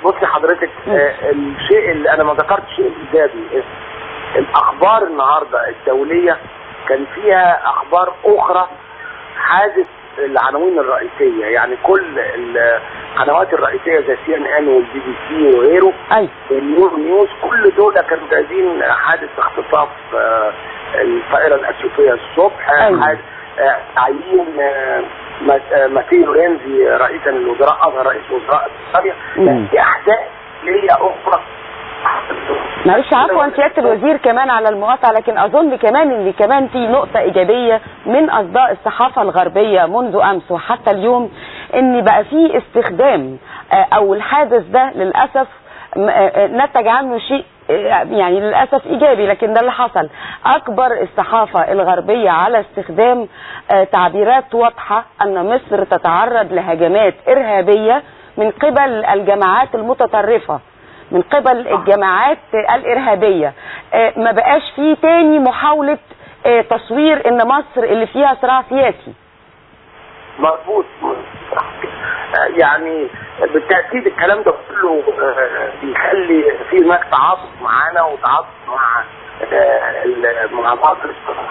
بصي حضرتك آه الشيء اللي انا ما ذكرتش شيء ايجابي الاخبار النهارده الدوليه كان فيها اخبار اخرى حازت العناوين الرئيسيه يعني كل القنوات الرئيسيه زي سي ان ان والبي بي سي وغيره ايوه النيو نيوز كل دول كانوا جايبين حادث اختطاف آه، الطائره الاثيوبيه الصبح أيوة. حادث آه، تعيين آه، مات- آه، ماتيو رينزي رئيسا للوزراء اصغر رئيس وزراء بريطانيا مم. في احداث ليا اخرى معلش عفوا سياده الوزير كمان على المقاطعه لكن اظن كمان ان كمان في نقطه ايجابيه من اصداء الصحافه الغربيه منذ امس وحتى اليوم ان بقى في استخدام آه، او الحادث ده للاسف م- آه، آه، نتج عنه شيء آه، يعني للاسف ايجابي لكن ده اللي حصل اكبر الصحافه الغربيه على استخدام آه، تعبيرات واضحه ان مصر تتعرض لهجمات ارهابيه من قبل الجماعات المتطرفه من قبل الجماعات الإرهابية آه، ما بقاش فيه تاني محاولة آه، تصوير ان مصر اللي فيها صراع سياسي مظبوط آه، يعني بالتاكيد الكلام ده كله آه، بيخلي في هناك تعاطف معانا وتعاطف مع آه، ال- مع مصر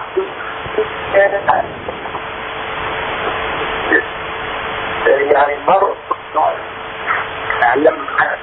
آه، يعني برضه اعلام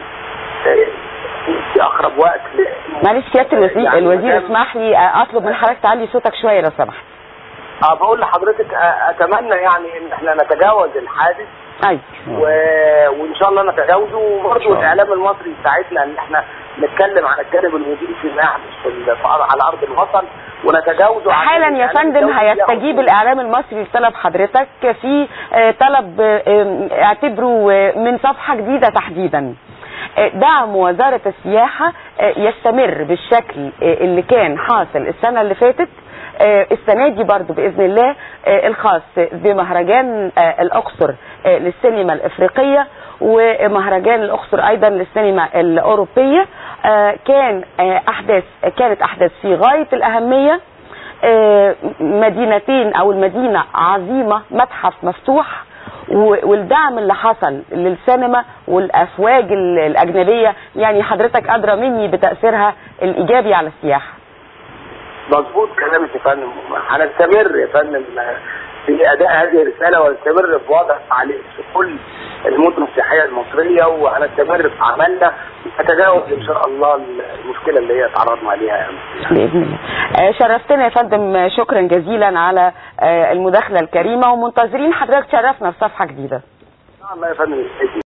في اقرب وقت ل- معلش سيادة الوزير يعني الوزير مدام- اسمح لي آه، اطلب من حضرتك تعلي صوتك شوية لو سمحت اه بقول لحضرتك آه، اتمنى يعني ان احنا نتجاوز الحادث ايوه و... وان شاء الله نتجاوزه وبرضه الاعلام المصري يساعدنا ان احنا نتكلم عن الجانب المضيء فيما يحدث في ال- في- على ارض الوطن ونتجاوزه عن حالا يا الإعلام فندم الدولي هيستجيب ياخد- الاعلام المصري لطلب حضرتك في آه، طلب آه، آه، اعتبره آه، من صفحة جديدة تحديدا آه، دعم وزارة السياحة آه، يستمر بالشكل آه، اللي كان حاصل السنة اللي فاتت آه، السنة دي برضو بإذن الله آه، الخاص بمهرجان آه، الأقصر آه، للسينما الإفريقية ومهرجان الأقصر أيضا للسينما الأوروبية آه، كان آه، أحداث كانت أحداث في غاية الأهمية آه، مدينتين او المدينه عظيمه متحف مفتوح و- والدعم اللي حصل للسينما والافواج ال- الاجنبيه يعني حضرتك ادرى مني بتاثيرها الايجابي على السياحه مظبوط كلامك يا فندم هنستمر يا فندم في اداء هذه الرساله ونستمر في وضع فعاليات في كل المدن السياحيه المصريه وهنستمر في عملنا نتجاوز ان شاء الله المشكله اللي هي تعرضنا عليها يعني. باذن الله آه، شرفتنا يا فندم آه، شكرا جزيلا على آه، المداخله الكريمه ومنتظرين حضرتك تشرفنا في صفحه جديده ان شاء الله يا فندم